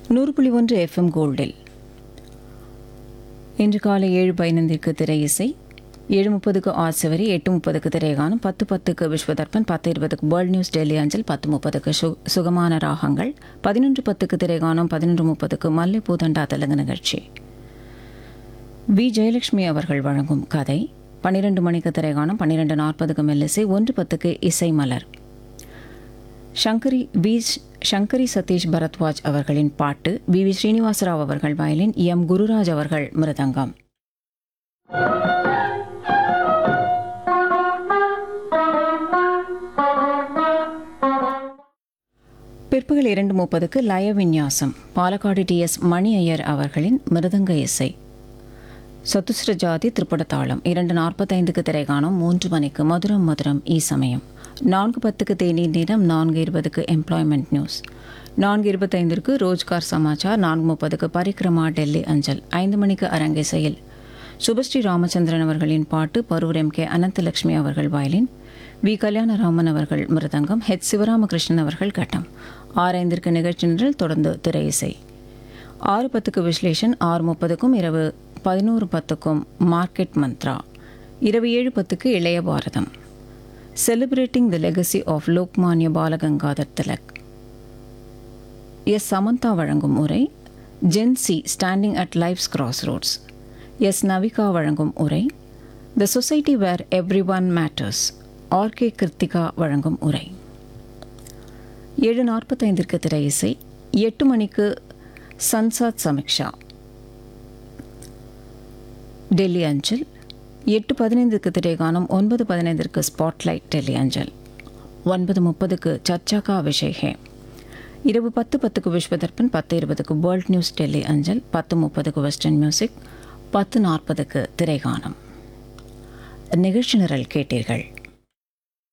நூறு புள்ளி ஒன்று எஃப்எம் கோல்டில் இன்று காலை ஏழு பதினைந்திற்கு திரை இசை ஏழு முப்பதுக்கு ஆசவரி எட்டு முப்பதுக்கு திரைகானம் பத்து பத்துக்கு விஸ்வதர்பன் பத்து இருபதுக்கு வேர்ல்ட் நியூஸ் டெல்லி அஞ்சல் பத்து முப்பதுக்கு சு சுகமான ராகங்கள் பதினொன்று பத்துக்கு திரைகானம் பதினொன்று முப்பதுக்கு மல்லை பூதண்டா தெலுங்கு நிகழ்ச்சி வி ஜெயலட்சுமி அவர்கள் வழங்கும் கதை பன்னிரண்டு மணிக்கு திரைகானம் பன்னிரெண்டு நாற்பதுக்கு மெல்லிசை ஒன்று பத்துக்கு இசை மலர் சங்கரி வி சங்கரி சதீஷ் பரத்வாஜ் அவர்களின் பாட்டு வி வி ஸ்ரீனிவாசராவ் அவர்கள் வயலின் எம் குருராஜ் அவர்கள் மிருதங்கம் பிற்பகல் இரண்டு முப்பதுக்கு லய விந்யாசம் பாலக்காடு டி எஸ் மணி ஐயர் அவர்களின் மிருதங்க இசை சத்துஸ்ர ஜாதி திரிபுடத்தாளம் இரண்டு நாற்பத்தைந்துக்கு திரைகாணும் மூன்று மணிக்கு மதுரம் மதுரம் ஈ சமயம் நான்கு பத்துக்கு தேநீர் நேரம் நான்கு இருபதுக்கு எம்ப்ளாய்மெண்ட் நியூஸ் நான்கு இருபத்தைந்திற்கு ரோஜ்கார் சமாச்சார் நான்கு முப்பதுக்கு பரிக்ரமா டெல்லி அஞ்சல் ஐந்து மணிக்கு அரங்கேசையில் சுபஸ்ரீ ராமச்சந்திரன் அவர்களின் பாட்டு பரூர் எம் கே அனந்தலட்சுமி அவர்கள் வயலின் வி கல்யாணராமன் அவர்கள் மிருதங்கம் ஹெச் சிவராமகிருஷ்ணன் அவர்கள் கட்டம் ஆரைந்திற்கு நிகழ்ச்சி நிரல் தொடர்ந்து திரை இசை ஆறு பத்துக்கு விஸ்லேஷன் ஆறு முப்பதுக்கும் இரவு பதினோரு பத்துக்கும் மார்க்கெட் மந்த்ரா இரவு ஏழு பத்துக்கு இளைய பாரதம் celebrating the legacy of Lokmanya Balagangadhar Tilak S Samantha வழங்கும் உரை Gen Z standing at life's crossroads S Navika வழங்கும் உரை the society where everyone matters R K Krithika வழங்கும் உரை ஏழு நாற்பத்தைந்திற்கு திரை இசை எட்டு மணிக்கு சன்சாத் சமீக்ஷா டெல்லி அஞ்சல் எட்டு பதினைந்துக்கு திரைகானம் ஒன்பது பதினைந்திற்கு ஸ்பாட்லைட் டெல்லி அஞ்சல் ஒன்பது முப்பதுக்கு சர்ச்சாக்கா அபிஷேகே இரவு பத்து பத்துக்கு விஸ்வதர்பன் பத்து இருபதுக்கு வேர்ல்ட் நியூஸ் டெல்லி அஞ்சல் பத்து முப்பதுக்கு வெஸ்டர்ன் மியூசிக் பத்து நாற்பதுக்கு திரைகானம் நிகழ்ச்சி நிரல் கேட்டீர்கள்